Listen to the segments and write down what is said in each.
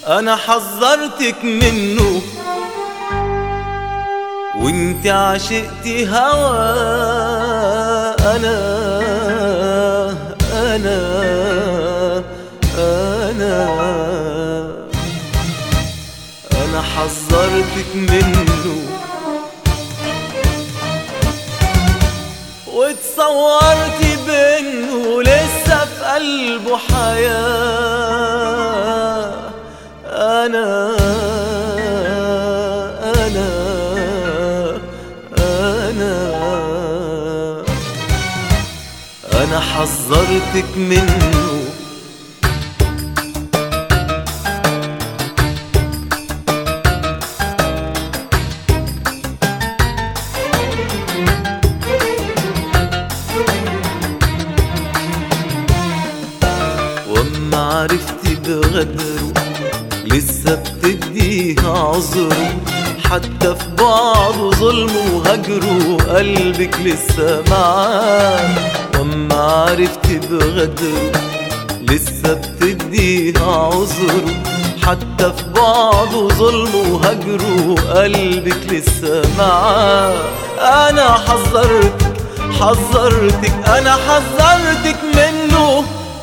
انا حذرتك منه وانت عشقتي هوى انا انا انا انا حذرتك منه وتصورتي بانه لسه في قلبه حياة انا انا انا انا حذرتك منه واما عرفتي بغدره لسه بتديها عذره حتى في بعضه ظلمه وهجره قلبك لسه معاه واما عرفتي بغدره لسه بتديها عذره حتى في بعضه ظلمه وهجره قلبك لسه معاه انا حذرتك حذرتك انا حذرتك منه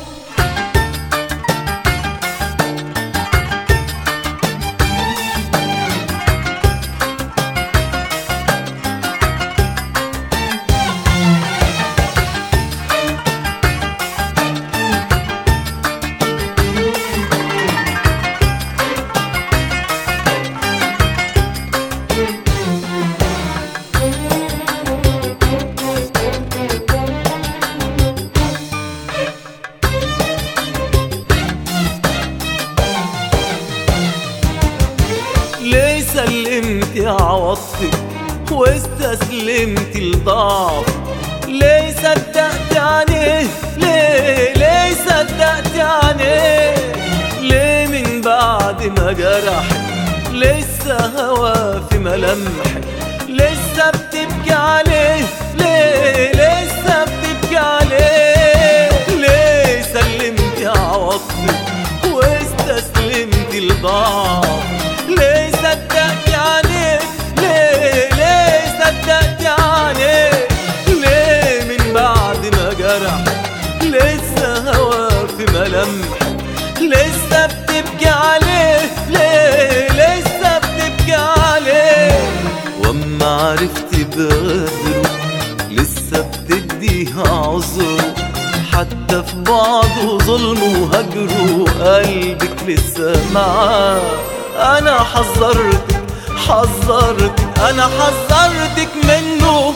ليه سلمتي عوضتك واستسلمتي لضعف ليه صدقتي عليه ليه ليه صدقتي عليه ليه من بعد ما جرحك لسه هوا في ملامحك لسه بتبكي عليه ليه لسه بتبكي عليه ليه سلمتي عوضتك واستسلمتي لضعف ليه صدقتي عليه ليه ليه صدقتي عليه ليه من بعد ما جرح لسه هوا في ملامحك لسه بتبكي عليه ليه لسه بتبكي عليه واما عرفتي بغدره لسه بتديها عذره حتى في بعضه ظلمه وهجره قلبك لسه معاه انا حذرتك حذرتك انا حذرتك منه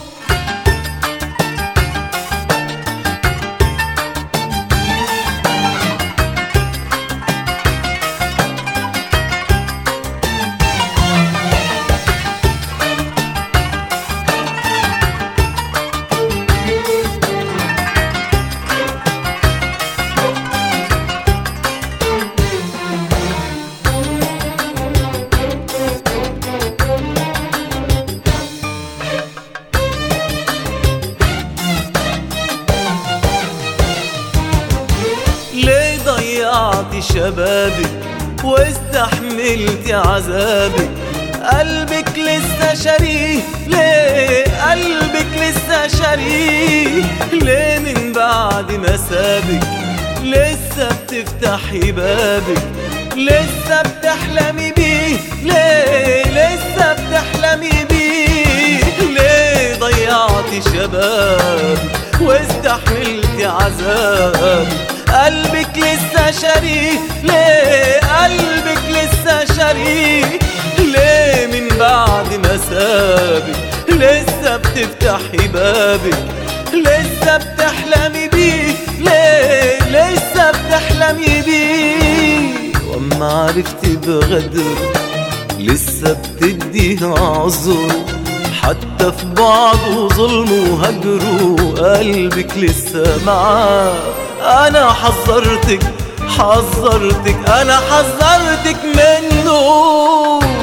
ليه ضيعتي شبابك واستحملتي عذابك قلبك لسه شريه ليه قلبك لسه شريه ليه من بعد ما سابك لسه بتفتحي بابك لسه بتحلمي بيه ليه لسه بتحلمي بيه ليه ضيعتي شباب واستحملتي عذاب قلبك لسه شريه ليه قلبك لسه شريه ليه من بعد ما سابك لسه بتفتحي بابك لسه بتحلمي بيه ليه لسه بتحلمي بيه واما عرفتي بغدر لسه بتديها عذره حتى في بعضه ظلمه وهجره قلبك لسه معاه انا حذرتك حذرتك انا حذرتك منه